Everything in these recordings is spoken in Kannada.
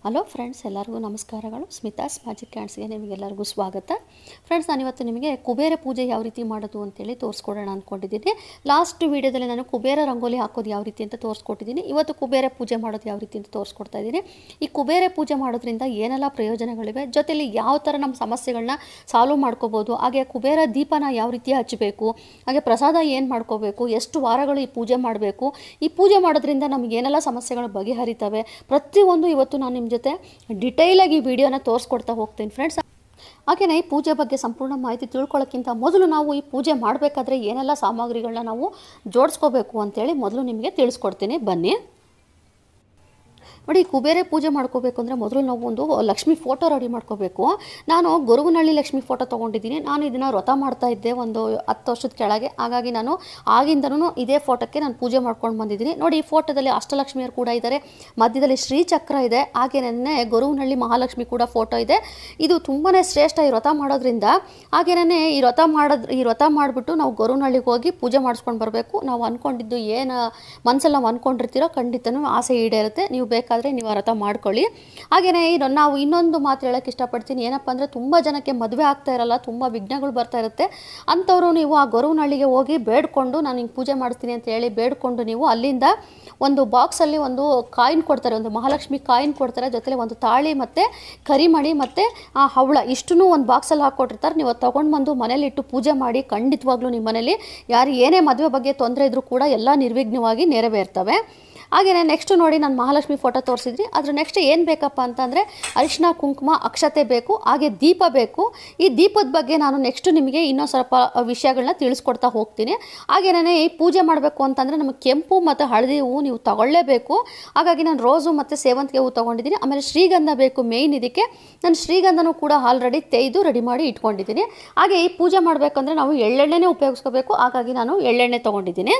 ಹಲೋ ಫ್ರೆಂಡ್ಸ್ ಎಲ್ಲರಿಗೂ ನಮಸ್ಕಾರಗಳು ಸ್ಮಿತಾಸ್ ಮ್ಯಾಜಿಕ್ ಕ್ಯಾಂಡ್ಸ್ಗೆ ನಿಮಗೆಲ್ಲರಿಗೂ ಸ್ವಾಗತ ಫ್ರೆಂಡ್ಸ್ ನಾನಿವತ್ತು ನಿಮಗೆ ಕುಬೇರ ಪೂಜೆ ಯಾವ ರೀತಿ ಮಾಡೋದು ಅಂತೇಳಿ ತೋರಿಸ್ಕೊಡೋಣ ಅಂದ್ಕೊಂಡಿದ್ದೀನಿ ಲಾಸ್ಟ್ ವೀಡಿಯೋದಲ್ಲಿ ನಾನು ಕುಬೇರ ರಂಗೋಲಿ ಹಾಕೋದು ಯಾವ ರೀತಿ ಅಂತ ತೋರಿಸ್ಕೊಟ್ಟಿದ್ದೀನಿ ಇವತ್ತು ಕುಬೇರ ಪೂಜೆ ಮಾಡೋದು ಯಾವ ರೀತಿ ಅಂತ ತೋರಿಸ್ಕೊಡ್ತಾ ಇದ್ದೀನಿ ಈ ಕುಬೇರ ಪೂಜೆ ಮಾಡೋದ್ರಿಂದ ಏನೆಲ್ಲ ಪ್ರಯೋಜನಗಳಿವೆ ಜೊತೆಲಿ ಯಾವ ಥರ ನಮ್ಮ ಸಮಸ್ಯೆಗಳನ್ನ ಸಾಲ್ವ್ ಮಾಡ್ಕೋಬೋದು ಹಾಗೆ ಕುಬೇರ ದೀಪನ ಯಾವ ರೀತಿ ಹಚ್ಚಬೇಕು ಹಾಗೆ ಪ್ರಸಾದ ಏನು ಮಾಡ್ಕೋಬೇಕು ಎಷ್ಟು ವಾರಗಳು ಈ ಪೂಜೆ ಮಾಡಬೇಕು ಈ ಪೂಜೆ ಮಾಡೋದ್ರಿಂದ ನಮ್ಗೆ ಏನೆಲ್ಲ ಸಮಸ್ಯೆಗಳು ಬಗೆಹರಿತವೆ ಪ್ರತಿಯೊಂದು ಇವತ್ತು ನಾನು ನಿಮ್ಮ ಜೊತೆ ಡಿಟೈಲಾಗಿ ಈ ವಿಡಿಯೋನ ತೋರಿಸ್ಕೊಡ್ತಾ ಹೋಗ್ತೀನಿ ಫ್ರೆಂಡ್ಸ್ ಹಾಗೆಯೇ ಈ ಪೂಜೆ ಬಗ್ಗೆ ಸಂಪೂರ್ಣ ಮಾಹಿತಿ ತಿಳ್ಕೊಳ್ಳೋಕ್ಕಿಂತ ಮೊದಲು ನಾವು ಈ ಪೂಜೆ ಮಾಡಬೇಕಾದ್ರೆ ಏನೆಲ್ಲ ಸಾಮಗ್ರಿಗಳನ್ನ ನಾವು ಜೋಡಿಸ್ಕೋಬೇಕು ಅಂತೇಳಿ ಮೊದಲು ನಿಮಗೆ ತಿಳಿಸ್ಕೊಡ್ತೀನಿ ಬನ್ನಿ ನೋಡಿ ಕುಬೇರೆ ಪೂಜೆ ಮಾಡ್ಕೋಬೇಕು ಅಂದರೆ ಮೊದಲು ನಾವು ಒಂದು ಲಕ್ಷ್ಮಿ ಫೋಟೋ ರೆಡಿ ಮಾಡ್ಕೋಬೇಕು ನಾನು ಗೊರುಗುನಹಳ್ಳಿ ಲಕ್ಷ್ಮಿ ಫೋಟೋ ತೊಗೊಂಡಿದ್ದೀನಿ ನಾನು ಇದನ್ನು ವ್ರತ ಮಾಡ್ತಾ ಇದ್ದೆ ಒಂದು ಹತ್ತು ವರ್ಷದ ಕೆಳಗೆ ಹಾಗಾಗಿ ನಾನು ಆಗಿಂದನೂ ಇದೇ ಫೋಟೋಕ್ಕೆ ನಾನು ಪೂಜೆ ಮಾಡ್ಕೊಂಡು ಬಂದಿದ್ದೀನಿ ನೋಡಿ ಈ ಫೋಟೋದಲ್ಲಿ ಅಷ್ಟಲಕ್ಷ್ಮಿಯರು ಕೂಡ ಇದ್ದಾರೆ ಮಧ್ಯದಲ್ಲಿ ಶ್ರೀಚಕ್ರ ಇದೆ ಹಾಗೆ ನೆನ್ನೆ ಗೊರುಗುನಹಳ್ಳಿ ಮಹಾಲಕ್ಷ್ಮಿ ಕೂಡ ಫೋಟೋ ಇದೆ ಇದು ತುಂಬಾ ಶ್ರೇಷ್ಠ ಈ ವ್ರತ ಮಾಡೋದ್ರಿಂದ ಹಾಗೇನೇ ಈ ವ್ರತ ಮಾಡೋದ್ ಈ ವ್ರತ ಮಾಡಿಬಿಟ್ಟು ನಾವು ಗೊರುನಹಳ್ಳಿಗೆ ಹೋಗಿ ಪೂಜೆ ಮಾಡಿಸ್ಕೊಂಡು ಬರಬೇಕು ನಾವು ಅಂದ್ಕೊಂಡಿದ್ದು ಏನು ಮನಸ್ಸಲ್ಲಿ ನಾವು ಅಂದ್ಕೊಂಡಿರ್ತೀರೋ ಖಂಡಿತನೂ ಆಸೆ ಈಡೇರುತ್ತೆ ನೀವು ಬೇಕಾದರೆ ನೀವು ವ್ರತ ಮಾಡ್ಕೊಳ್ಳಿ ಹಾಗೆಯೇ ಇದು ನಾವು ಇನ್ನೊಂದು ಮಾತು ಹೇಳೋಕ್ಕೆ ಇಷ್ಟಪಡ್ತೀನಿ ಏನಪ್ಪ ಅಂದರೆ ತುಂಬ ಜನಕ್ಕೆ ಮದುವೆ ಆಗ್ತಾ ಇರಲ್ಲ ತುಂಬ ವಿಘ್ನಗಳು ಬರ್ತಾ ಇರುತ್ತೆ ಅಂಥವ್ರು ನೀವು ಆ ಗೊರುನಹಳ್ಳಿಗೆ ಹೋಗಿ ಬೇಡ್ಕೊಂಡು ನಾನು ಹಿಂಗೆ ಪೂಜೆ ಮಾಡ್ತೀನಿ ಅಂತ ಹೇಳಿ ಬೇಡ್ಕೊಂಡು ನೀವು ಅಲ್ಲಿಂದ ಒಂದು ಬಾಕ್ಸಲ್ಲಿ ಒಂದು ಕಾಯಿನ್ ಕೊಡ್ತಾರೆ ಒಂದು ಮಹಾಲಕ್ಷ್ಮಿ ಕಾಯಿನ್ ಕೊಡ್ತಾರೆ ಜೊತೆಲಿ ಒಂದು ತಾಳಿ ಮತ್ತು ಕರಿಮಣಿ ಮತ್ತು ಆ ಹವಳ ಇಷ್ಟನ್ನು ಒಂದು ಬಾಕ್ಸಲ್ಲಿ ಹಾಕ್ಕೊಟ್ಟಿರ್ತಾರೆ ನೀವು ಅದು ತೊಗೊಂಡು ಬಂದು ಮನೇಲಿ ಇಟ್ಟು ಪೂಜೆ ಮಾಡಿ ಖಂಡಿತವಾಗ್ಲೂ ನಿಮ್ಮ ಮನೇಲಿ ಯಾರು ಏನೇ ಮದುವೆ ಬಗ್ಗೆ ತೊಂದರೆ ಇದ್ದರೂ ಕೂಡ ಎಲ್ಲ ನಿರ್ವಿಘ್ನವಾಗಿ ನೆರವೇರ್ತವೆ ಹಾಗೆಯೇ ನೆಕ್ಸ್ಟ್ ನೋಡಿ ನಾನು ಮಹಾಲಕ್ಷ್ಮಿ ಫೋಟೋ ತೋರಿಸಿದ್ರಿ ಅದ್ರ ನೆಕ್ಸ್ಟ್ ಏನು ಬೇಕಪ್ಪ ಅಂತಂದರೆ ಅರಿಶಿನ ಕುಂಕುಮ ಅಕ್ಷತೆ ಬೇಕು ಹಾಗೆ ದೀಪ ಬೇಕು ಈ ದೀಪದ ಬಗ್ಗೆ ನಾನು ನೆಕ್ಸ್ಟ್ ನಿಮಗೆ ಇನ್ನೂ ಸ್ವಲ್ಪ ವಿಷಯಗಳನ್ನ ತಿಳಿಸ್ಕೊಡ್ತಾ ಹೋಗ್ತೀನಿ ಹಾಗೆಯೇ ಈ ಪೂಜೆ ಮಾಡಬೇಕು ಅಂತಂದರೆ ನಮಗೆ ಕೆಂಪು ಮತ್ತು ಹಳದಿ ಹೂವು ನೀವು ತಗೊಳ್ಳೇಬೇಕು ಹಾಗಾಗಿ ನಾನು ರೋಸು ಮತ್ತು ಸೇವಂತಿಗೆ ಹೂವು ತೊಗೊಂಡಿದ್ದೀನಿ ಆಮೇಲೆ ಶ್ರೀಗಂಧ ಬೇಕು ಮೇಯ್ನ್ ಇದಕ್ಕೆ ನಾನು ಶ್ರೀಗಂಧನೂ ಕೂಡ ಆಲ್ರೆಡಿ ತೆಗೆದು ರೆಡಿ ಮಾಡಿ ಇಟ್ಕೊಂಡಿದ್ದೀನಿ ಹಾಗೆ ಈ ಪೂಜೆ ಮಾಡಬೇಕಂದ್ರೆ ನಾವು ಎಳ್ಳೆಣ್ಣೆನೇ ಉಪಯೋಗಿಸ್ಕೋಬೇಕು ಹಾಗಾಗಿ ನಾನು ಎಳ್ಳೆಣ್ಣೆ ತೊಗೊಂಡಿದ್ದೀನಿ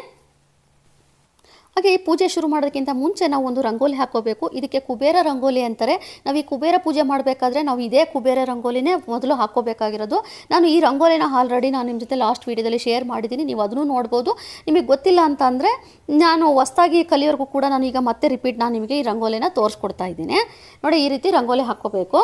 ಹಾಗೆ ಈ ಪೂಜೆ ಶುರು ಮಾಡೋದಕ್ಕಿಂತ ಮುಂಚೆ ನಾವು ಒಂದು ರಂಗೋಲಿ ಹಾಕೋಬೇಕು ಇದಕ್ಕೆ ಕುಬೇರ ರಂಗೋಲಿ ಅಂತಾರೆ ನಾವು ಈ ಕುಬೇರ ಪೂಜೆ ಮಾಡಬೇಕಾದ್ರೆ ನಾವು ಇದೇ ಕುಬೇರ ರಂಗೋಲಿನೇ ಮೊದಲು ಹಾಕೋಬೇಕಾಗಿರೋದು ನಾನು ಈ ರಂಗೋಲಿನ ಆಲ್ರೆಡಿ ನಾನು ನಿಮ್ಮ ಜೊತೆ ಲಾಸ್ಟ್ ವೀಡಿಯೋದಲ್ಲಿ ಶೇರ್ ಮಾಡಿದ್ದೀನಿ ನೀವು ಅದನ್ನು ನೋಡ್ಬೋದು ನಿಮಗೆ ಗೊತ್ತಿಲ್ಲ ಅಂತ ಅಂದರೆ ನಾನು ಹೊಸ್ದಾಗಿ ಕಲಿಯೋರ್ಗೂ ಕೂಡ ನಾನು ಈಗ ಮತ್ತೆ ರಿಪೀಟ್ ನಾನು ನಿಮಗೆ ಈ ರಂಗೋಲಿನ ತೋರಿಸ್ಕೊಡ್ತಾ ಇದ್ದೀನಿ ನೋಡಿ ಈ ರೀತಿ ರಂಗೋಲಿ ಹಾಕ್ಕೋಬೇಕು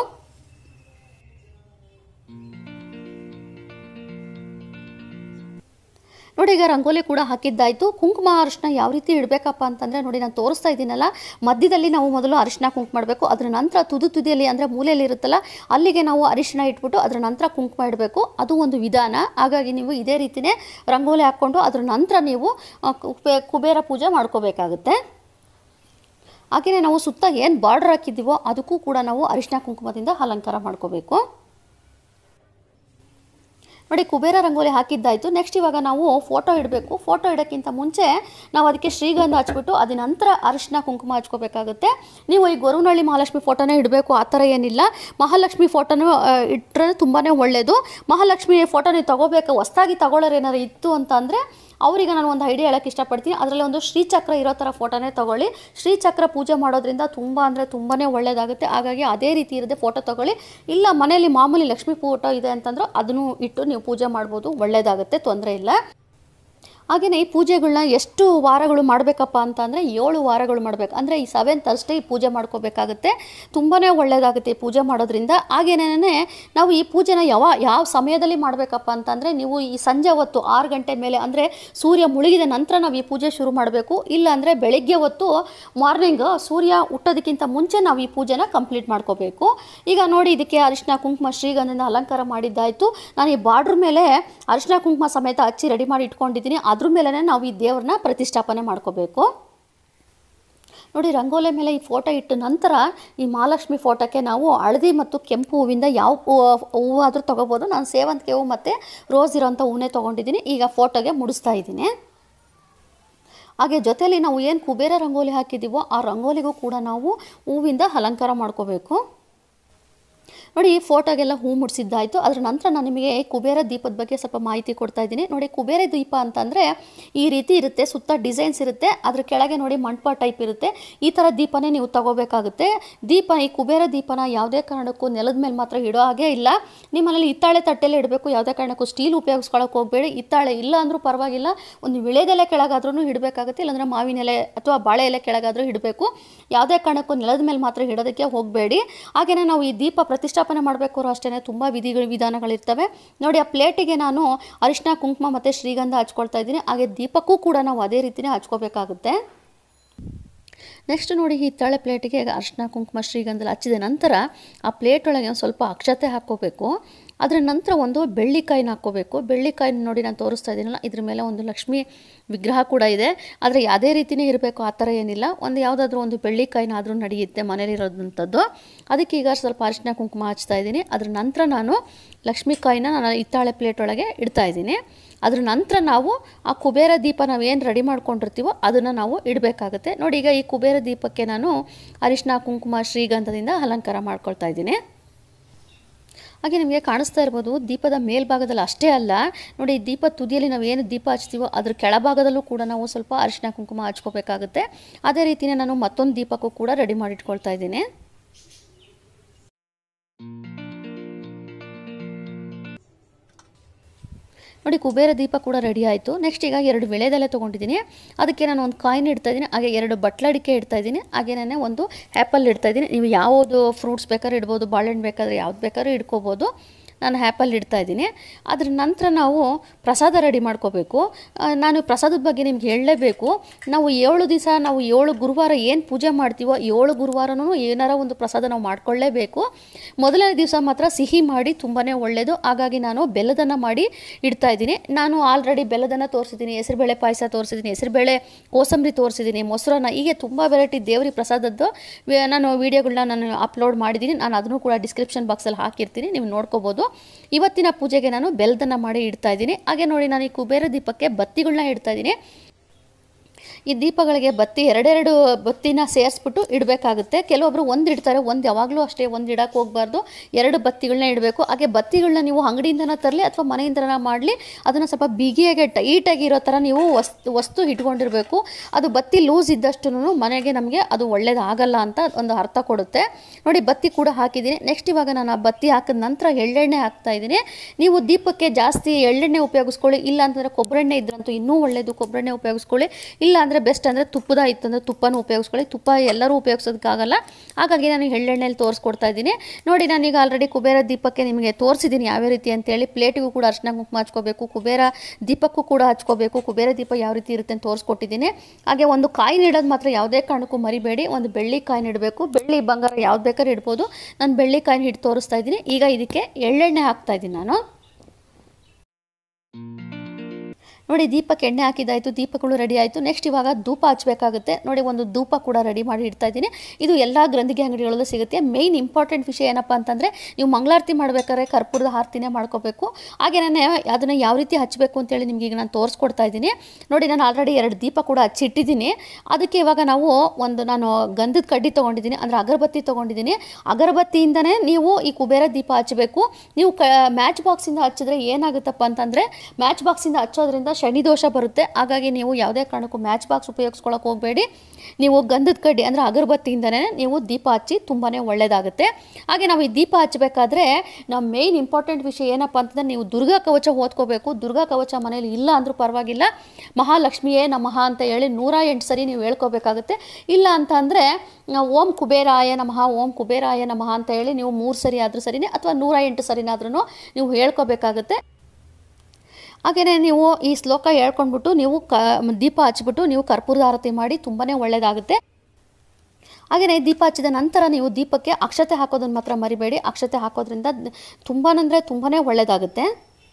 ನೋಡಿ ಈಗ ರಂಗೋಲಿ ಕೂಡ ಹಾಕಿದ್ದಾಯಿತು ಕುಂಕುಮ ಅರಿಶಿನ ಯಾವ ರೀತಿ ಇಡಬೇಕಪ್ಪ ಅಂತಂದರೆ ನೋಡಿ ನಾನು ತೋರಿಸ್ತಾ ಇದ್ದೀನಲ್ಲ ಮಧ್ಯದಲ್ಲಿ ನಾವು ಮೊದಲು ಅರಿಶಿನ ಕುಂಕುಮ ಮಾಡಬೇಕು ಅದರ ನಂತರ ತುದು ತುದಿಯಲ್ಲಿ ಅಂದರೆ ಮೂಲೆಯಲ್ಲಿ ಇರುತ್ತಲ್ಲ ಅಲ್ಲಿಗೆ ನಾವು ಅರಿಶಿನ ಇಟ್ಬಿಟ್ಟು ಅದರ ನಂತರ ಕುಂಕುಮ ಇಡಬೇಕು ಅದು ಒಂದು ವಿಧಾನ ಹಾಗಾಗಿ ನೀವು ಇದೇ ರೀತಿಯೇ ರಂಗೋಲಿ ಹಾಕ್ಕೊಂಡು ಅದರ ನಂತರ ನೀವು ಕುಬೇ ಕುಬೇರ ಪೂಜೆ ಮಾಡ್ಕೋಬೇಕಾಗುತ್ತೆ ಹಾಗೆಯೇ ನಾವು ಸುತ್ತ ಏನು ಬಾರ್ಡರ್ ಹಾಕಿದ್ದೀವೋ ಅದಕ್ಕೂ ಕೂಡ ನಾವು ಅರಿಶಿನ ಕುಂಕುಮದಿಂದ ಅಲಂಕಾರ ಮಾಡ್ಕೋಬೇಕು ನೋಡಿ ಕುಬೇರ ರಂಗೋಲಿ ಹಾಕಿದ್ದಾಯಿತು ನೆಕ್ಸ್ಟ್ ಇವಾಗ ನಾವು ಫೋಟೋ ಇಡಬೇಕು ಫೋಟೋ ಇಡೋಕ್ಕಿಂತ ಮುಂಚೆ ನಾವು ಅದಕ್ಕೆ ಶ್ರೀಗಂಧ ಹಚ್ಬಿಟ್ಟು ಅದ ನಂತರ ಅರಿಶಿನ ಕುಂಕುಮ ಹಚ್ಕೋಬೇಕಾಗುತ್ತೆ ನೀವು ಈ ಗೊರುನಹಳ್ಳಿ ಮಹಾಲಕ್ಷ್ಮಿ ಫೋಟೋನೇ ಇಡಬೇಕು ಆ ಥರ ಏನಿಲ್ಲ ಮಹಾಲಕ್ಷ್ಮಿ ಫೋಟೋನು ಇಟ್ಟರೆ ತುಂಬಾ ಒಳ್ಳೆಯದು ಮಹಾಲಕ್ಷ್ಮಿ ಫೋಟೋ ನೀವು ತಗೋಬೇಕು ಹೊಸ್ದಾಗಿ ತಗೊಳ್ಳೋರು ಏನಾರು ಇತ್ತು ಅಂತ ಅಂದರೆ ಅವರಿಗೆ ನಾನು ಒಂದು ಐಡಿಯಾ ಹೇಳೋಕ್ಕೆ ಇಷ್ಟಪಡ್ತೀನಿ ಅದರಲ್ಲಿ ಒಂದು ಶ್ರೀಚಕ್ರ ಇರೋ ಥರ ಫೋಟೋನೇ ತೊಗೊಳ್ಳಿ ಶ್ರೀಚಕ್ರ ಪೂಜೆ ಮಾಡೋದ್ರಿಂದ ತುಂಬ ಅಂದರೆ ತುಂಬಾ ಒಳ್ಳೆಯದಾಗುತ್ತೆ ಹಾಗಾಗಿ ಅದೇ ರೀತಿ ಇರದೆ ಫೋಟೋ ತೊಗೊಳ್ಳಿ ಇಲ್ಲ ಮನೆಯಲ್ಲಿ ಮಾಮೂಲಿ ಲಕ್ಷ್ಮಿ ಫೋಟೋ ಇದೆ ಅಂತಂದ್ರೆ ಅದನ್ನು ಇಟ್ಟು ನೀವು ಪೂಜೆ ಮಾಡ್ಬೋದು ಒಳ್ಳೆಯದಾಗುತ್ತೆ ತೊಂದರೆ ಇಲ್ಲ ಹಾಗೆಯೇ ಈ ಪೂಜೆಗಳನ್ನ ಎಷ್ಟು ವಾರಗಳು ಮಾಡಬೇಕಪ್ಪ ಅಂತಂದರೆ ಏಳು ವಾರಗಳು ಮಾಡಬೇಕು ಅಂದರೆ ಈ ಸೆವೆಂತ್ ಅಷ್ಟೇ ಈ ಪೂಜೆ ಮಾಡ್ಕೋಬೇಕಾಗುತ್ತೆ ತುಂಬಾ ಒಳ್ಳೆಯದಾಗುತ್ತೆ ಈ ಪೂಜೆ ಮಾಡೋದ್ರಿಂದ ಹಾಗೇನೇ ನಾವು ಈ ಪೂಜೆನ ಯಾವ ಯಾವ ಸಮಯದಲ್ಲಿ ಮಾಡಬೇಕಪ್ಪ ಅಂತಂದರೆ ನೀವು ಈ ಸಂಜೆ ಹೊತ್ತು ಆರು ಗಂಟೆ ಮೇಲೆ ಅಂದರೆ ಸೂರ್ಯ ಮುಳುಗಿದ ನಂತರ ನಾವು ಈ ಪೂಜೆ ಶುರು ಮಾಡಬೇಕು ಇಲ್ಲಾಂದರೆ ಬೆಳಗ್ಗೆ ಹೊತ್ತು ಮಾರ್ನಿಂಗ್ ಸೂರ್ಯ ಹುಟ್ಟೋದಕ್ಕಿಂತ ಮುಂಚೆ ನಾವು ಈ ಪೂಜೆನ ಕಂಪ್ಲೀಟ್ ಮಾಡ್ಕೋಬೇಕು ಈಗ ನೋಡಿ ಇದಕ್ಕೆ ಅರಿಶಿನ ಕುಂಕುಮ ಶ್ರೀಗಂಧದಿಂದ ಅಲಂಕಾರ ಮಾಡಿದ್ದಾಯಿತು ನಾನು ಈ ಬಾರ್ಡ್ರ್ ಮೇಲೆ ಅರಿಶಿನ ಕುಂಕುಮ ಸಮೇತ ಹಚ್ಚಿ ರೆಡಿ ಮಾಡಿ ಇಟ್ಕೊಂಡಿದ್ದೀನಿ ಅದ್ರ ಮೇಲೆ ನಾವು ಈ ದೇವ್ರನ್ನ ಪ್ರತಿಷ್ಠಾಪನೆ ಮಾಡ್ಕೋಬೇಕು ನೋಡಿ ರಂಗೋಲಿ ಮೇಲೆ ಈ ಫೋಟೋ ಇಟ್ಟ ನಂತರ ಈ ಮಹಾಲಕ್ಷ್ಮಿ ಫೋಟೋಕ್ಕೆ ನಾವು ಹಳದಿ ಮತ್ತು ಕೆಂಪು ಹೂವಿಂದ ಯಾವ ಹೂವು ಆದರೂ ತೊಗೋಬೋದು ನಾನು ಸೇವಂತಿಗೆ ಹೂವು ಮತ್ತು ರೋಸ್ ಇರೋಂಥ ಹೂವನ್ನೇ ತೊಗೊಂಡಿದ್ದೀನಿ ಈಗ ಫೋಟೋಗೆ ಮುಡಿಸ್ತಾ ಇದ್ದೀನಿ ಹಾಗೆ ಜೊತೆಯಲ್ಲಿ ನಾವು ಏನು ಕುಬೇರ ರಂಗೋಲಿ ಹಾಕಿದ್ದೀವೋ ಆ ರಂಗೋಲಿಗೂ ಕೂಡ ನಾವು ಹೂವಿಂದ ಅಲಂಕಾರ ಮಾಡ್ಕೋಬೇಕು ನೋಡಿ ಈ ಫೋಟೋಗೆಲ್ಲ ಹೂ ಮುಡಿಸಿದ್ದಾಯಿತು ಅದರ ನಂತರ ನಾನು ನಿಮಗೆ ಕುಬೇರ ದೀಪದ ಬಗ್ಗೆ ಸ್ವಲ್ಪ ಮಾಹಿತಿ ಕೊಡ್ತಾ ಇದ್ದೀನಿ ನೋಡಿ ಕುಬೇರ ದೀಪ ಅಂತಂದರೆ ಈ ರೀತಿ ಇರುತ್ತೆ ಸುತ್ತ ಡಿಸೈನ್ಸ್ ಇರುತ್ತೆ ಅದ್ರ ಕೆಳಗೆ ನೋಡಿ ಮಂಟಪ ಟೈಪ್ ಇರುತ್ತೆ ಈ ಥರ ದೀಪನೇ ನೀವು ತಗೋಬೇಕಾಗುತ್ತೆ ದೀಪ ಈ ಕುಬೇರ ದೀಪನ ಯಾವುದೇ ಕಾರಣಕ್ಕೂ ನೆಲದ ಮೇಲೆ ಮಾತ್ರ ಇಡೋ ಹಾಗೆ ಇಲ್ಲ ನಿಮ್ಮ ಮನೇಲಿ ಹಿತ್ತಾಳೆ ತಟ್ಟೆಲ್ಲೇ ಇಡಬೇಕು ಯಾವುದೇ ಕಾರಣಕ್ಕೂ ಸ್ಟೀಲ್ ಉಪಯೋಗಿಸ್ಕೊಳ್ಳೋಕೆ ಹೋಗಬೇಡಿ ಹಿತ್ತಾಳೆ ಇಲ್ಲ ಅಂದರೂ ಪರವಾಗಿಲ್ಲ ಒಂದು ವಿಳೆದೆಲೆ ಕೆಳಗಾದ್ರೂ ಇಡಬೇಕಾಗುತ್ತೆ ಇಲ್ಲಾಂದರೆ ಮಾವಿನ ಎಲೆ ಅಥವಾ ಬಾಳೆ ಎಲೆ ಕೆಳಗಾದರೂ ಇಡಬೇಕು ಯಾವುದೇ ಕಾರಣಕ್ಕೂ ನೆಲದ ಮೇಲೆ ಮಾತ್ರ ಇಡೋದಕ್ಕೆ ಹೋಗಬೇಡಿ ಹಾಗೆಯೇ ನಾವು ಈ ದೀಪ ಪ್ರತಿಷ್ಠಾಪನೆ ಮಾಡಬೇಕು ಅಷ್ಟೇ ತುಂಬ ವಿಧಿಗಳು ವಿಧಾನಗಳಿರ್ತವೆ ನೋಡಿ ಆ ಪ್ಲೇಟಿಗೆ ನಾನು ಅರಿಶಿನ ಕುಂಕುಮ ಮತ್ತು ಶ್ರೀಗಂಧ ಹಚ್ಕೊಳ್ತಾ ಇದ್ದೀನಿ ಹಾಗೆ ದೀಪಕ್ಕೂ ಕೂಡ ನಾವು ಅದೇ ರೀತಿಯೇ ಹಚ್ಕೋಬೇಕಾಗುತ್ತೆ ನೆಕ್ಸ್ಟ್ ನೋಡಿ ಈ ಹಿತ್ತಾಳೆ ಪ್ಲೇಟಿಗೆ ಅರಿಶಿನ ಕುಂಕುಮ ಶ್ರೀಗಂಧ ಹಚ್ಚಿದ ನಂತರ ಆ ಪ್ಲೇಟ್ ಒಳಗೆ ಒಂದು ಸ್ವಲ್ಪ ಅಕ್ಷತೆ ಹಾಕ್ಕೋಬೇಕು ಅದರ ನಂತರ ಒಂದು ಬೆಳ್ಳಿಕಾಯಿನ ಹಾಕ್ಕೋಬೇಕು ಬೆಳ್ಳಿಕಾಯಿನ ನೋಡಿ ನಾನು ತೋರಿಸ್ತಾ ಇದ್ದೀನಲ್ಲ ಇದ್ರ ಮೇಲೆ ಒಂದು ಲಕ್ಷ್ಮಿ ವಿಗ್ರಹ ಕೂಡ ಇದೆ ಆದರೆ ಯಾವುದೇ ರೀತಿಯೇ ಇರಬೇಕು ಆ ಥರ ಏನಿಲ್ಲ ಒಂದು ಯಾವುದಾದ್ರೂ ಒಂದು ಬೆಳ್ಳಿಕಾಯಿನ ಆದರೂ ನಡೆಯುತ್ತೆ ಮನೇಲಿರೋದಂಥದ್ದು ಅದಕ್ಕೆ ಈಗ ಸ್ವಲ್ಪ ಅರಿಶಿನ ಕುಂಕುಮ ಹಚ್ತಾ ಇದ್ದೀನಿ ಅದ್ರ ನಂತರ ನಾನು ಲಕ್ಷ್ಮಿ ಕಾಯಿನ ನಾನು ಹಿತ್ತಾಳೆ ಪ್ಲೇಟ್ ಒಳಗೆ ಇಡ್ತಾ ಇದ್ದೀನಿ ಅದ್ರ ನಂತರ ನಾವು ಆ ಕುಬೇರ ದೀಪ ನಾವು ಏನು ರೆಡಿ ಮಾಡ್ಕೊಂಡಿರ್ತೀವೋ ಅದನ್ನು ನಾವು ಇಡಬೇಕಾಗುತ್ತೆ ನೋಡಿ ಈಗ ಈ ಕುಬೇರ ದೀಪಕ್ಕೆ ನಾನು ಅರಿಶಿನ ಕುಂಕುಮ ಶ್ರೀಗಂಧದಿಂದ ಅಲಂಕಾರ ಮಾಡ್ಕೊಳ್ತಾ ಇದ್ದೀನಿ ಹಾಗೆ ನಿಮಗೆ ಕಾಣಿಸ್ತಾ ಇರ್ಬೋದು ದೀಪದ ಮೇಲ್ಭಾಗದಲ್ಲಿ ಅಷ್ಟೇ ಅಲ್ಲ ನೋಡಿ ದೀಪ ತುದಿಯಲ್ಲಿ ನಾವು ಏನು ದೀಪ ಹಚ್ತೀವೋ ಅದ್ರ ಕೆಳಭಾಗದಲ್ಲೂ ಕೂಡ ನಾವು ಸ್ವಲ್ಪ ಅರಿಶಿನ ಕುಂಕುಮ ಹಚ್ಕೋಬೇಕಾಗುತ್ತೆ ಅದೇ ರೀತಿಯೇ ನಾನು ಮತ್ತೊಂದು ದೀಪಕ್ಕೂ ಕೂಡ ರೆಡಿ ಮಾಡಿಟ್ಕೊಳ್ತಾ ಇದ್ದೀನಿ ನೋಡಿ ಕುಬೇರ ದೀಪ ಕೂಡ ರೆಡಿ ಆಯಿತು ನೆಕ್ಸ್ಟ್ ಈಗ ಎರಡು ವಿಳೆದೆಲೆ ತೊಗೊಂಡಿದ್ದೀನಿ ಅದಕ್ಕೆ ನಾನು ಒಂದು ಕಾಯಿನ್ ಇಡ್ತಾ ಇದ್ದೀನಿ ಹಾಗೆ ಎರಡು ಬಟ್ಲಡಿಕೆ ಇಡ್ತಾ ಇದ್ದೀನಿ ಹಾಗೆ ನಾನು ಒಂದು ಆ್ಯಪಲ್ ಇಡ್ತಾ ಇದ್ದೀನಿ ನೀವು ಯಾವುದು ಫ್ರೂಟ್ಸ್ ಬೇಕಾದ್ರೂ ಇಡ್ಬೋದು ಬಾಳೆಹಣ್ಣು ಬೇಕಾದ್ರೆ ಯಾವ್ದು ಬೇಕಾದ್ರೂ ಇಡ್ಕೋಬೋದು ನಾನು ಆ್ಯಪಲ್ ಇಡ್ತಾ ಇದ್ದೀನಿ ಅದ್ರ ನಂತರ ನಾವು ಪ್ರಸಾದ ರೆಡಿ ಮಾಡ್ಕೋಬೇಕು ಆ, ನಾನು ಪ್ರಸಾದದ ಬಗ್ಗೆ ನಿಮ್ಗೆ ಹೇಳಲೇಬೇಕು ನಾವು ಏಳು ದಿವಸ ನಾವು ಏಳು ಗುರುವಾರ ಏನು ಪೂಜೆ ಮಾಡ್ತೀವೋ ಏಳು ಗುರುವಾರನೂ ಏನಾರ ಒಂದು ಪ್ರಸಾದ ನಾವು ಮಾಡ್ಕೊಳ್ಳೇಬೇಕು ಮೊದಲನೇ ದಿವಸ ಮಾತ್ರ ಸಿಹಿ ಮಾಡಿ ತುಂಬಾ ಒಳ್ಳೆಯದು ಹಾಗಾಗಿ ನಾನು ಬೆಲ್ಲದನ್ನು ಮಾಡಿ ಇಡ್ತಾ ಇದ್ದೀನಿ ನಾನು ಆಲ್ರೆಡಿ ಬೆಲ್ಲದನ್ನು ತೋರಿಸಿದ್ದೀನಿ ಹೆಸರುಬೇಳೆ ಪಾಯಸ ತೋರಿಸಿದ್ದೀನಿ ಹೆಸರುಬೇಳೆ ಕೋಸಂಬರಿ ತೋರಿಸಿದ್ದೀನಿ ಮೊಸರನ್ನ ಹೀಗೆ ತುಂಬ ವೆರೈಟಿ ದೇವರಿ ಪ್ರಸಾದದ್ದು ವಿ- ನಾನು ವೀಡಿಯೋಗಳನ್ನ ನಾನು ಅಪ್ಲೋಡ್ ಮಾಡಿದ್ದೀನಿ ನಾನು ಅದನ್ನು ಕೂಡ ಡಿಸ್ಕ್ರಿಪ್ಷನ್ ಬಾಕ್ಸಲ್ಲಿ ಹಾಕಿರ್ತೀನಿ ನೀವು ನೋಡ್ಕೋಬೋದು ಇವತ್ತಿನ ಪೂಜೆಗೆ ನಾನು ಬೆಲ್ಲದನ್ನು ಮಾಡಿ ಇಡ್ತಾ ಇದ್ದೀನಿ ಹಾಗೆ ನೋಡಿ ನಾನು ಈ ಕುಬೇರ ದೀಪಕ್ಕೆ ಬತ್ತಿಗಳನ್ನ ಇಡ್ತಾ ಇದ್ದೀನಿ ಈ ದೀಪಗಳಿಗೆ ಬತ್ತಿ ಎರಡೆರಡು ಬತ್ತಿನ ಸೇರಿಸ್ಬಿಟ್ಟು ಇಡಬೇಕಾಗುತ್ತೆ ಕೆಲವೊಬ್ಬರು ಒಂದು ಇಡ್ತಾರೆ ಒಂದು ಯಾವಾಗಲೂ ಅಷ್ಟೇ ಒಂದು ಇಡಕ್ಕೆ ಹೋಗಬಾರ್ದು ಎರಡು ಬತ್ತಿಗಳನ್ನ ಇಡಬೇಕು ಹಾಗೆ ಬತ್ತಿಗಳನ್ನ ನೀವು ಅಂಗಡಿಯಿಂದನ ತರಲಿ ಅಥವಾ ಮನೆಯಿಂದನ ಮಾಡಲಿ ಅದನ್ನು ಸ್ವಲ್ಪ ಬಿಗಿಯಾಗಿ ಟೈಟಾಗಿ ಇರೋ ಥರ ನೀವು ವಸ್ತು ವಸ್ತು ಇಟ್ಕೊಂಡಿರಬೇಕು ಅದು ಬತ್ತಿ ಲೂಸ್ ಇದ್ದಷ್ಟು ಮನೆಗೆ ನಮಗೆ ಅದು ಒಳ್ಳೇದಾಗಲ್ಲ ಅಂತ ಒಂದು ಅರ್ಥ ಕೊಡುತ್ತೆ ನೋಡಿ ಬತ್ತಿ ಕೂಡ ಹಾಕಿದ್ದೀನಿ ನೆಕ್ಸ್ಟ್ ಇವಾಗ ನಾನು ಆ ಬತ್ತಿ ಹಾಕಿದ ನಂತರ ಎಳ್ಳೆಣ್ಣೆ ಹಾಕ್ತಾ ಇದ್ದೀನಿ ನೀವು ದೀಪಕ್ಕೆ ಜಾಸ್ತಿ ಎಳ್ಳೆಣ್ಣೆ ಉಪಯೋಗಿಸ್ಕೊಳ್ಳಿ ಇಲ್ಲ ಅಂತಂದರೆ ಕೊಬ್ಬರೆಣ್ಣೆ ಇದ್ರಂತೂ ಇನ್ನೂ ಒಳ್ಳೆಯದು ಕೊಬ್ಬರೆಣ್ಣೆ ಉಪಯೋಗಿಸ್ಕೊಳ್ಳಿ ಇಲ್ಲ ಅಂದರೆ ಬೆಸ್ಟ್ ಅಂದರೆ ತುಪ್ಪದ ಇತ್ತು ಅಂದರೆ ತುಪ್ಪನೂ ಉಪಯೋಗಿಸ್ಕೊಳ್ಳಿ ತುಪ್ಪ ಎಲ್ಲರೂ ಉಪಯೋಗಿಸೋದಕ್ಕಾಗಲ್ಲ ಹಾಗಾಗಿ ನಾನು ಎಳ್ಳೆಣ್ಣೆಲಿ ತೋರಿಸ್ಕೊಡ್ತಾ ಇದ್ದೀನಿ ನೋಡಿ ನಾನೀಗ ಆಲ್ರೆಡಿ ಕುಬೇರ ದೀಪಕ್ಕೆ ನಿಮಗೆ ತೋರಿಸಿದ್ದೀನಿ ಯಾವ ರೀತಿ ಅಂತೇಳಿ ಪ್ಲೇಟಿಗೂ ಕೂಡ ಅರ್ಶಿನ ಕುಂಕುಮ ಹಚ್ಕೋಬೇಕು ಕುಬೇರ ದೀಪಕ್ಕೂ ಕೂಡ ಹಚ್ಕೋಬೇಕು ಕುಬೇರ ದೀಪ ಯಾವ ರೀತಿ ಇರುತ್ತೆ ಅಂತ ತೋರಿಸ್ಕೊಟ್ಟಿದ್ದೀನಿ ಹಾಗೆ ಒಂದು ಕಾಯಿ ಇಡೋದು ಮಾತ್ರ ಯಾವುದೇ ಕಾರಣಕ್ಕೂ ಮರಿಬೇಡಿ ಒಂದು ಬೆಳ್ಳಿ ಕಾಯಿನ ಇಡಬೇಕು ಬೆಳ್ಳಿ ಬಂಗಾರ ಯಾವ್ದು ಬೇಕಾದ್ರೂ ಇಡ್ಬೋದು ನಾನು ಬೆಳ್ಳಿ ಕಾಯಿನ ಹಿಟ್ಟು ತೋರಿಸ್ತಾ ಇದ್ದೀನಿ ಈಗ ಇದಕ್ಕೆ ಎಳ್ಳೆಣ್ಣೆ ಹಾಕ್ತಾ ಇದ್ದೀನಿ ನಾನು ನೋಡಿ ದೀಪಕ್ಕೆ ಎಣ್ಣೆ ಹಾಕಿದ್ದಾಯಿತು ದೀಪಗಳು ರೆಡಿ ಆಯಿತು ನೆಕ್ಸ್ಟ್ ಇವಾಗ ಧೂಪ ಹಚ್ಚಬೇಕಾಗುತ್ತೆ ನೋಡಿ ಒಂದು ಧೂಪ ಕೂಡ ರೆಡಿ ಮಾಡಿ ಇಡ್ತಾ ಇದ್ದೀನಿ ಇದು ಎಲ್ಲ ಗ್ರಂಥಿಗೆ ಅಂಗಡಿಗಳಲ್ಲೂ ಸಿಗುತ್ತೆ ಮೇಯ್ನ್ ಇಂಪಾರ್ಟೆಂಟ್ ವಿಷಯ ಏನಪ್ಪ ಅಂತಂದರೆ ನೀವು ಮಂಗಳಾರತಿ ಮಾಡಬೇಕಾದ್ರೆ ಕರ್ಪೂರದ ಆರತಿನೇ ಮಾಡ್ಕೋಬೇಕು ಹಾಗೆಯೇ ಅದನ್ನು ಯಾವ ರೀತಿ ಹಚ್ಚಬೇಕು ಅಂತೇಳಿ ನಿಮ್ಗೆ ಈಗ ನಾನು ತೋರಿಸ್ಕೊಡ್ತಾ ಇದ್ದೀನಿ ನೋಡಿ ನಾನು ಆಲ್ರೆಡಿ ಎರಡು ದೀಪ ಕೂಡ ಹಚ್ಚಿಟ್ಟಿದ್ದೀನಿ ಅದಕ್ಕೆ ಇವಾಗ ನಾವು ಒಂದು ನಾನು ಗಂಧದ ಕಡ್ಡಿ ತೊಗೊಂಡಿದ್ದೀನಿ ಅಂದರೆ ಅಗರಬತ್ತಿ ತೊಗೊಂಡಿದ್ದೀನಿ ಅಗರಬತ್ತಿಯಿಂದನೇ ನೀವು ಈ ಕುಬೇರ ದೀಪ ಹಚ್ಚಬೇಕು ನೀವು ಕ ಮ್ಯಾಚ್ ಬಾಕ್ಸಿಂದ ಹಚ್ಚಿದ್ರೆ ಏನಾಗುತ್ತಪ್ಪ ಅಂತಂದರೆ ಮ್ಯಾಚ್ ಬಾಕ್ಸಿಂದ ಹಚ್ಚೋದ್ರಿಂದ ಶನಿ ದೋಷ ಬರುತ್ತೆ ಹಾಗಾಗಿ ನೀವು ಯಾವುದೇ ಕಾರಣಕ್ಕೂ ಮ್ಯಾಚ್ ಬಾಕ್ಸ್ ಉಪಯೋಗಿಸ್ಕೊಳಕ್ಕೆ ಹೋಗಬೇಡಿ ನೀವು ಗಂಧದ ಕಡ್ಡಿ ಅಂದರೆ ಅಗರಬತ್ತಿಯಿಂದನೇ ನೀವು ದೀಪ ಹಚ್ಚಿ ತುಂಬಾ ಒಳ್ಳೆಯದಾಗುತ್ತೆ ಹಾಗೆ ನಾವು ಈ ದೀಪ ಹಚ್ಚಬೇಕಾದ್ರೆ ನಮ್ಮ ಮೇಯ್ನ್ ಇಂಪಾರ್ಟೆಂಟ್ ವಿಷಯ ಏನಪ್ಪ ಅಂತಂದರೆ ನೀವು ದುರ್ಗಾ ಕವಚ ಓದ್ಕೋಬೇಕು ದುರ್ಗಾ ಕವಚ ಮನೇಲಿ ಇಲ್ಲ ಅಂದರೂ ಪರವಾಗಿಲ್ಲ ಮಹಾಲಕ್ಷ್ಮಿಯೇ ನಮಃ ಅಂತ ಹೇಳಿ ನೂರ ಎಂಟು ಸರಿ ನೀವು ಹೇಳ್ಕೋಬೇಕಾಗುತ್ತೆ ಇಲ್ಲ ಅಂತ ಅಂದರೆ ಓಂ ಕುಬೇರಾಯ ನಮಃ ಓಂ ಕುಬೇರಾಯ ನಮಃ ಅಂತ ಹೇಳಿ ನೀವು ಮೂರು ಸರಿ ಆದರೂ ಸರಿನೇ ಅಥವಾ ನೂರ ಎಂಟು ಸರಿನಾದ್ರೂ ನೀವು ಹೇಳ್ಕೋಬೇಕಾಗುತ್ತೆ ಹಾಗೆಯೇ ನೀವು ಈ ಶ್ಲೋಕ ಹೇಳ್ಕೊಂಡ್ಬಿಟ್ಟು ನೀವು ಕ ದೀಪ ಹಚ್ಬಿಟ್ಟು ನೀವು ಕರ್ಪೂರದ ಆರತಿ ಮಾಡಿ ತುಂಬಾ ಒಳ್ಳೆಯದಾಗುತ್ತೆ ಹಾಗೆಯೇ ದೀಪ ಹಚ್ಚಿದ ನಂತರ ನೀವು ದೀಪಕ್ಕೆ ಅಕ್ಷತೆ ಹಾಕೋದನ್ನು ಮಾತ್ರ ಮರಿಬೇಡಿ ಅಕ್ಷತೆ ಹಾಕೋದ್ರಿಂದ ತುಂಬಾ ಅಂದರೆ ತುಂಬಾ ಒಳ್ಳೆಯದಾಗುತ್ತೆ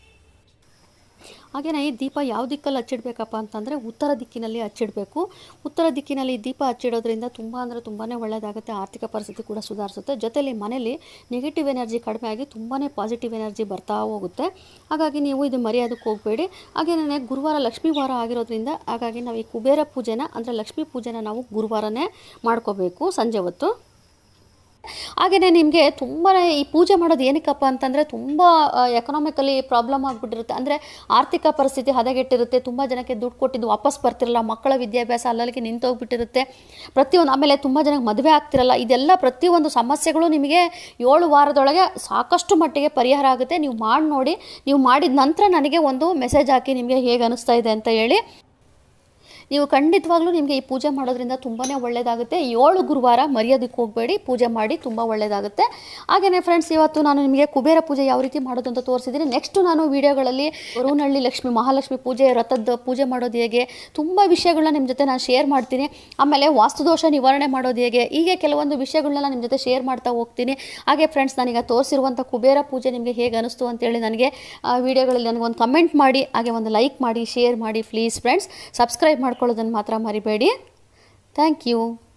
ಹಾಗೆಯೇ ಈ ದೀಪ ಯಾವ ದಿಕ್ಕಲ್ಲಿ ಹಚ್ಚಿಡ್ಬೇಕಪ್ಪ ಅಂತಂದರೆ ಉತ್ತರ ದಿಕ್ಕಿನಲ್ಲಿ ಹಚ್ಚಿಡಬೇಕು ಉತ್ತರ ದಿಕ್ಕಿನಲ್ಲಿ ದೀಪ ಹಚ್ಚಿಡೋದ್ರಿಂದ ತುಂಬ ಅಂದರೆ ತುಂಬಾ ಒಳ್ಳೆಯದಾಗುತ್ತೆ ಆರ್ಥಿಕ ಪರಿಸ್ಥಿತಿ ಕೂಡ ಸುಧಾರಿಸುತ್ತೆ ಜೊತೆಲಿ ಮನೇಲಿ ನೆಗೆಟಿವ್ ಎನರ್ಜಿ ಕಡಿಮೆ ಆಗಿ ತುಂಬಾ ಪಾಸಿಟಿವ್ ಎನರ್ಜಿ ಬರ್ತಾ ಹೋಗುತ್ತೆ ಹಾಗಾಗಿ ನೀವು ಇದು ಮರೆಯೋದಕ್ಕೆ ಹೋಗಬೇಡಿ ಹಾಗೆಯೇ ಗುರುವಾರ ಲಕ್ಷ್ಮೀ ವಾರ ಆಗಿರೋದ್ರಿಂದ ಹಾಗಾಗಿ ನಾವು ಈ ಕುಬೇರ ಪೂಜೆನ ಅಂದರೆ ಲಕ್ಷ್ಮೀ ಪೂಜೆನ ನಾವು ಗುರುವಾರನೇ ಮಾಡ್ಕೋಬೇಕು ಸಂಜೆ ಹೊತ್ತು ಹಾಗೆಯೇ ನಿಮಗೆ ತುಂಬಾ ಈ ಪೂಜೆ ಮಾಡೋದು ಏನಕ್ಕಪ್ಪ ಅಂತಂದರೆ ತುಂಬ ಎಕನಾಮಿಕಲಿ ಪ್ರಾಬ್ಲಮ್ ಆಗಿಬಿಟ್ಟಿರುತ್ತೆ ಅಂದರೆ ಆರ್ಥಿಕ ಪರಿಸ್ಥಿತಿ ಹದಗೆಟ್ಟಿರುತ್ತೆ ತುಂಬ ಜನಕ್ಕೆ ದುಡ್ಡು ಕೊಟ್ಟಿದ್ದು ವಾಪಸ್ ಬರ್ತಿರಲ್ಲ ಮಕ್ಕಳ ವಿದ್ಯಾಭ್ಯಾಸ ಅಲ್ಲಲ್ಲಿಗೆ ನಿಂತೋಗ್ಬಿಟ್ಟಿರುತ್ತೆ ಪ್ರತಿಯೊಂದು ಆಮೇಲೆ ತುಂಬ ಜನಕ್ಕೆ ಮದುವೆ ಆಗ್ತಿರಲ್ಲ ಇದೆಲ್ಲ ಪ್ರತಿಯೊಂದು ಸಮಸ್ಯೆಗಳು ನಿಮಗೆ ಏಳು ವಾರದೊಳಗೆ ಸಾಕಷ್ಟು ಮಟ್ಟಿಗೆ ಪರಿಹಾರ ಆಗುತ್ತೆ ನೀವು ಮಾಡಿ ನೋಡಿ ನೀವು ಮಾಡಿದ ನಂತರ ನನಗೆ ಒಂದು ಮೆಸೇಜ್ ಹಾಕಿ ನಿಮಗೆ ಹೇಗೆ ಅನಿಸ್ತಾ ಇದೆ ಅಂತ ಹೇಳಿ ನೀವು ಖಂಡಿತವಾಗ್ಲೂ ನಿಮಗೆ ಈ ಪೂಜೆ ಮಾಡೋದ್ರಿಂದ ತುಂಬಾ ಒಳ್ಳೆಯದಾಗುತ್ತೆ ಏಳು ಗುರುವಾರ ಮರೆಯೋದಕ್ಕೆ ಹೋಗಬೇಡಿ ಪೂಜೆ ಮಾಡಿ ತುಂಬ ಒಳ್ಳೆಯದಾಗುತ್ತೆ ಹಾಗೆಯೇ ಫ್ರೆಂಡ್ಸ್ ಇವತ್ತು ನಾನು ನಿಮಗೆ ಕುಬೇರ ಪೂಜೆ ಯಾವ ರೀತಿ ಮಾಡೋದು ಅಂತ ತೋರಿಸಿದ್ದೀನಿ ನೆಕ್ಸ್ಟು ನಾನು ವೀಡಿಯೋಗಳಲ್ಲಿ ರುನಹಳ್ಳಿ ಲಕ್ಷ್ಮಿ ಮಹಾಲಕ್ಷ್ಮಿ ಪೂಜೆ ರಥದ ಪೂಜೆ ಮಾಡೋದು ಹೇಗೆ ತುಂಬ ವಿಷಯಗಳನ್ನ ನಿಮ್ಮ ಜೊತೆ ನಾನು ಶೇರ್ ಮಾಡ್ತೀನಿ ಆಮೇಲೆ ವಾಸ್ತುದೋಷ ನಿವಾರಣೆ ಮಾಡೋದು ಹೇಗೆ ಹೀಗೆ ಕೆಲವೊಂದು ವಿಷಯಗಳನ್ನ ನಿಮ್ಮ ಜೊತೆ ಶೇರ್ ಮಾಡ್ತಾ ಹೋಗ್ತೀನಿ ಹಾಗೆ ಫ್ರೆಂಡ್ಸ್ ನಾನೀಗ ತೋರಿಸಿರುವಂಥ ಕುಬೇರ ಪೂಜೆ ನಿಮಗೆ ಹೇಗೆ ಅನಿಸ್ತು ಅಂತೇಳಿ ನನಗೆ ಆ ವಿಡಿಯೋಗಳಲ್ಲಿ ನನಗೆ ಒಂದು ಕಮೆಂಟ್ ಮಾಡಿ ಹಾಗೆ ಒಂದು ಲೈಕ್ ಮಾಡಿ ಶೇರ್ ಮಾಡಿ ಪ್ಲೀಸ್ ಫ್ರೆಂಡ್ಸ್ ಸಬ್ಸ್ಕ್ರೈಬ್ ಮಾಡ್ಕೊಳ್ಳೋದನ್ನು ಮಾತ್ರ ಮರಿಬೇಡಿ ಥ್ಯಾಂಕ್ ಯು